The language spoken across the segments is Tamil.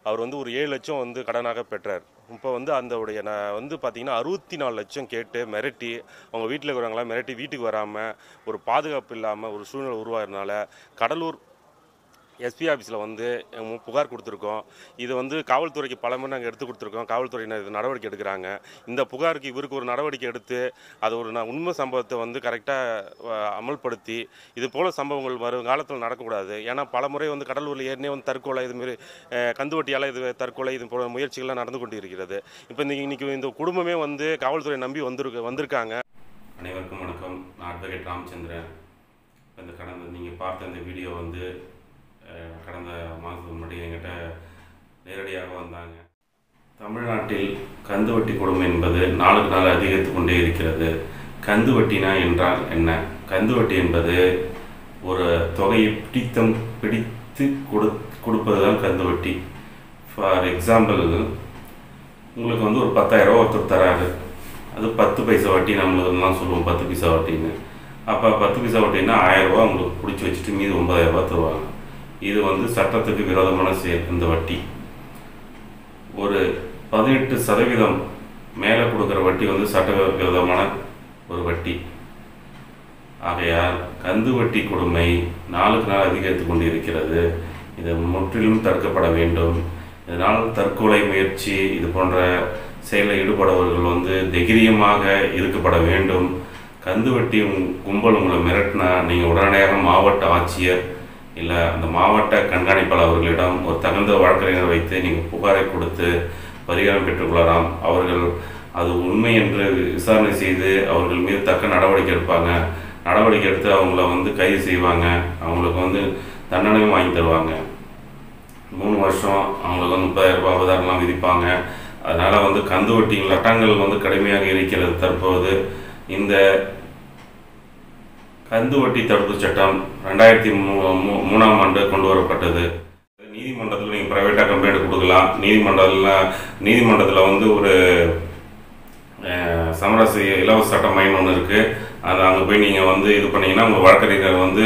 அவர் வந்து ஒரு ஏழு லட்சம் வந்து கடனாக பெற்றார் இப்போ வந்து அந்த உடைய நான் வந்து பார்த்தீங்கன்னா அறுபத்தி நாலு லட்சம் கேட்டு மிரட்டி அவங்க வீட்டில் இருக்கிறவங்களாம் மிரட்டி வீட்டுக்கு வராமல் ஒரு பாதுகாப்பு இல்லாமல் ஒரு சூழ்நிலை உருவாகிறதுனால கடலூர் எஸ்பி ஆஃபீஸில் வந்து எங்க புகார் கொடுத்துருக்கோம் இது வந்து காவல்துறைக்கு பல முறை நாங்கள் எடுத்து கொடுத்துருக்கோம் காவல்துறையினர் இது நடவடிக்கை எடுக்கிறாங்க இந்த புகாருக்கு இவருக்கு ஒரு நடவடிக்கை எடுத்து அது ஒரு ந- உண்மை சம்பவத்தை வந்து கரெக்டாக அமல்படுத்தி இது போல சம்பவங்கள் வரும் காலத்தில் நடக்கக்கூடாது ஏன்னா பல முறை வந்து கடலூரில் ஏற்கனவே வந்து தற்கொலை இதுமாரி கந்துவட்டியால் இது தற்கொலை இது போல முயற்சிகள்லாம் நடந்து கொண்டு இருக்கிறது இப்போ இந்த இன்னைக்கு இந்த குடும்பமே வந்து காவல்துறை நம்பி வந்திருக்கு வந்திருக்காங்க அனைவருக்கும் வணக்கம் நான் அட்வொகேட் ராமச்சந்திரன் இப்ப இந்த கடந்த நீங்கள் பார்த்த இந்த வீடியோ வந்து அஹ், கடந்த மாதத்துக்கு முன்னாடி என்கிட்ட நேரடியாக வந்தாங்க தமிழ்நாட்டில் கந்து வட்டி கொடுமை என்பது நாளுக்கு நாள் அதிகரித்து கொண்டே இருக்கிறது கந்து வட்டினா என்றால் என்ன கந்து வட்டி என்பது ஒரு தொகையை பிடித்தம் பிடித்து கொடு கொடுப்பது தான் கந்து வட்டி ஃபார் எக்ஸாம்பிள் உங்களுக்கு வந்து ஒரு பத்தாயிரம் ரூபா ஒருத்தர் தராரு அது பத்து பைசா வட்டி நம்மளுக்குலாம் சொல்லுவோம் பத்து பைசா வட்டின்னு அப்போ பத்து பைசா வட்டின்னா ஆயிரம் ரூபா உங்களுக்கு பிடிச்சி வச்சுட்டு மீது ஒன்பதாயிரம் ரூபாய் தருவாங்க இது வந்து சட்டத்துக்கு விரோதமான செயல் இந்த வட்டி ஒரு பதினெட்டு சதவீதம் மேலே கொடுக்குற வட்டி வந்து சட்ட விரோதமான ஒரு வட்டி ஆகையால் கந்து வட்டி கொடுமை நாளுக்கு நாள் அதிகரித்து கொண்டிருக்கிறது இது முற்றிலும் தடுக்கப்பட வேண்டும் இதனால் தற்கொலை முயற்சி இது போன்ற செயலில் ஈடுபடுபவர்கள் வந்து தைரியமாக இருக்கப்பட வேண்டும் கந்து வட்டி உங்- கும்பல் உங்களை மிரட்டினா நீங்கள் உடனடியாக மாவட்ட ஆட்சியர் இல்லை அந்த மாவட்ட கண்காணிப்பாளர் அவர்களிடம் ஒரு தகுந்த வழக்கறிஞர் வைத்து நீங்கள் புகாரை கொடுத்து பரிகாரம் பெற்றுக்கொள்ளலாம் அவர்கள் அது உண்மை என்று விசாரணை செய்து அவர்கள் மீது தக்க நடவடிக்கை எடுப்பாங்க நடவடிக்கை எடுத்து அவங்கள வந்து கைது செய்வாங்க அவங்களுக்கு வந்து தண்டனையும் வாங்கி தருவாங்க மூணு வருஷம் அவங்களுக்கு வந்து முப்பதாயிரம் ரூபாய் அபதாரம்லாம் விதிப்பாங்க அதனால் வந்து கந்து வட்டி சட்டங்கள் வந்து கடுமையாக இருக்கிறது தற்போது இந்த கந்து வட்டி தடுப்பு சட்டம் ரெண்டாயிரத்தி மூ மூ- மூணாம் ஆண்டு கொண்டு வரப்பட்டது நீதிமன்றத்தில் நீங்கள் ப்ரைவேட்டாக கம்ப்ளைண்ட் கொடுக்கலாம் நீதிமன்றத்தில் நீதிமன்றத்தில் வந்து ஒரு அஹ், சமரச இலவச சட்ட மையம் ஒன்று இருக்குது அது அங்கே போய் நீங்கள் வந்து இது பண்ணீங்கன்னா உங்கள் வழக்கறிஞர் வந்து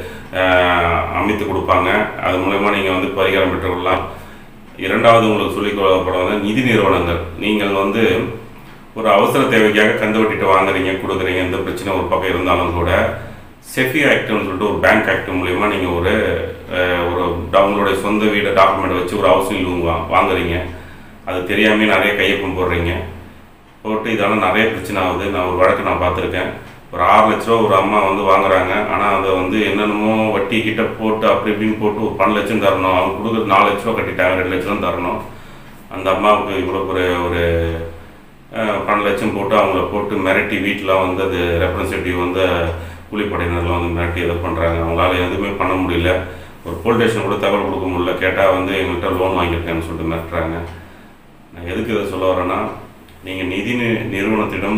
அஹ், அமைத்து கொடுப்பாங்க அது மூலயமா நீங்கள் வந்து பரிகாரம் பெற்றுக்கொள்ளலாம் இரண்டாவது உங்களுக்கு சொல்லிக் கொள்ளப்படுவது நிதி நிறுவனங்கள் நீங்கள் வந்து ஒரு அவசர தேவைக்காக கந்து வட்டிட்டு வாங்குறீங்க கொடுக்குறீங்க எந்த பிரச்சனை ஒரு பக்கம் இருந்தாலும் கூட செஃபி ஆக்ட்னு சொல்லிட்டு ஒரு பேங்க் ஆக்ட் மூலயமா நீங்கள் ஒரு அஹ், ஒரு உங்களுடைய சொந்த வீடு டாக்குமெண்ட் வச்சு ஒரு ஹவுசிங் லோன் வா வாங்குறீங்க அது தெரியாமே நிறைய கையொப்பம் போடுறீங்க போட்டு இதெல்லாம் நிறைய பிரச்சனை ஆகுது நான் ஒரு வழக்கு நான் பார்த்துருக்கேன் ஒரு ஆறு லட்ச ரூபா ஒரு அம்மா வந்து வாங்குறாங்க ஆனால் அதை வந்து என்னென்னமோ வட்டி கிட்ட போட்டு அப்படி இப்படின்னு போட்டு ஒரு பன்னெண்டு லட்சம் தரணும் அவங்க கொடுக்குறது நாலு லட்ச ரூபா கட்டிட்டாங்க ரெண்டு லட்சம் தான் தரணும் அந்த அம்மாவுக்கு இவ்வளோ ஒரு ஒரு அஹ், பன்னெண்டு லட்சம் போட்டு அவங்கள போட்டு மிரட்டி வீட்டில் வந்து அது ரெப்ரசன்டேட்டிவ் வந்து கூலிப்படையினர்லாம் வந்து மிரட்டி இதை பண்ணுறாங்க அவங்களால எதுவுமே பண்ண முடியல ஒரு போலீஸ் ஸ்டேஷன் கூட தகவல் கொடுக்க முடியல கேட்டால் வந்து எங்கள்கிட்ட லோன் வாங்கியிருக்கேன்னு சொல்லிட்டு மிரட்டுறாங்க நான் எதுக்கு இதை சொல்ல வரேன்னா நீங்கள் நிதி நி- நிறுவனத்திடம்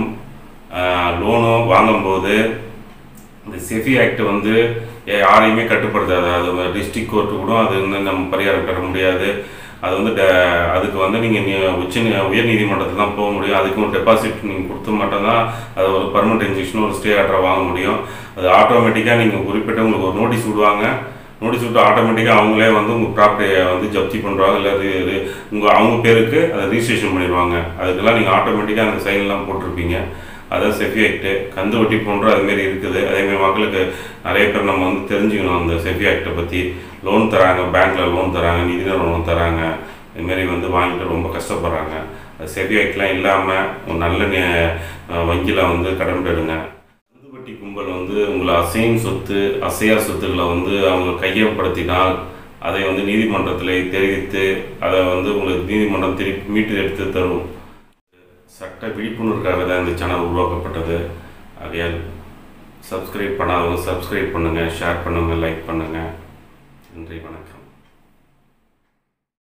லோனோ வாங்கும்போது இந்த செஃபி ஆக்ட் வந்து யா- யாரையுமே கட்டுப்படுத்தாது அது டிஸ்ட்ரிக்ட் கோர்ட்டு கூட அது வந்து நம்ம பரிகாரம் பெற முடியாது அது வந்து ட- அதுக்கு வந்து நீங்கள் உச்ச நீ- உயர் நீதிமன்றத்தில் தான் போக முடியும் அதுக்கு ஒரு டெபாசிட் நீங்கள் கொடுத்து மட்டும்தான் அது ஒரு பர்மனெண்ட் இன்ஜெக்ஷன் ஒரு ஸ்டே ஆர்டர் வாங்க முடியும் அது ஆட்டோமேட்டிக்காக நீங்கள் குறிப்பிட்ட உங்களுக்கு ஒரு நோட்டீஸ் விடுவாங்க நோட்டீஸ் விட்டு ஆட்டோமேட்டிக்காக அவங்களே வந்து உங்கள் ப்ராப்பர்ட்டியை வந்து ஜப்தி பண்ணுறாங்க இல்லை அது இது உங்கள் அவங்க பேருக்கு அதை ரிஜிஸ்ட்ரேஷன் பண்ணிடுவாங்க அதுக்கெல்லாம் நீங்கள் ஆட்டோமேட்டிக்காக அந்த சைன்லாம் போட்டிருப்பீங்க அதான் செஃபி ஆக்ட் கந்து வட்டி போன்ற அதுமாரி இருக்குது அதேமாரி மக்களுக்கு நிறைய பேர் நம்ம வந்து தெரிஞ்சுக்கணும் அந்த செஃபி ஆக்டை பற்றி லோன் தராங்க பேங்க்கில் லோன் தராங்க நிதி நிறுவனம் தராங்க இதுமாரி வந்து வாங்கிட்டு ரொம்ப கஷ்டப்படுறாங்க அது செஃபி ஆக்ட்லாம் இல்லாமல் ஒரு நல்ல வங்கியில் வந்து கடன் பெறுங்க கந்துவட்டி கும்பல் வந்து உங்களை அசையும் சொத்து அசையா சொத்துக்களை வந்து அவங்க கையப்படுத்தினால் அதை வந்து நீதிமன்றத்தில் தெரிவித்து அதை வந்து உங்களுக்கு நீதிமன்றம் திருப்பி மீட்டு எடுத்து தரும் சட்ட விழிப்புணர்வுக்காக தான் இந்த சேனல் உருவாக்கப்பட்டது ஆகையால் சப்ஸ்கிரைப் பண்ணாதவங்க சப்ஸ்கிரைப் பண்ணுங்கள் ஷேர் பண்ணுங்கள் லைக் பண்ணுங்கள் நன்றி வணக்கம்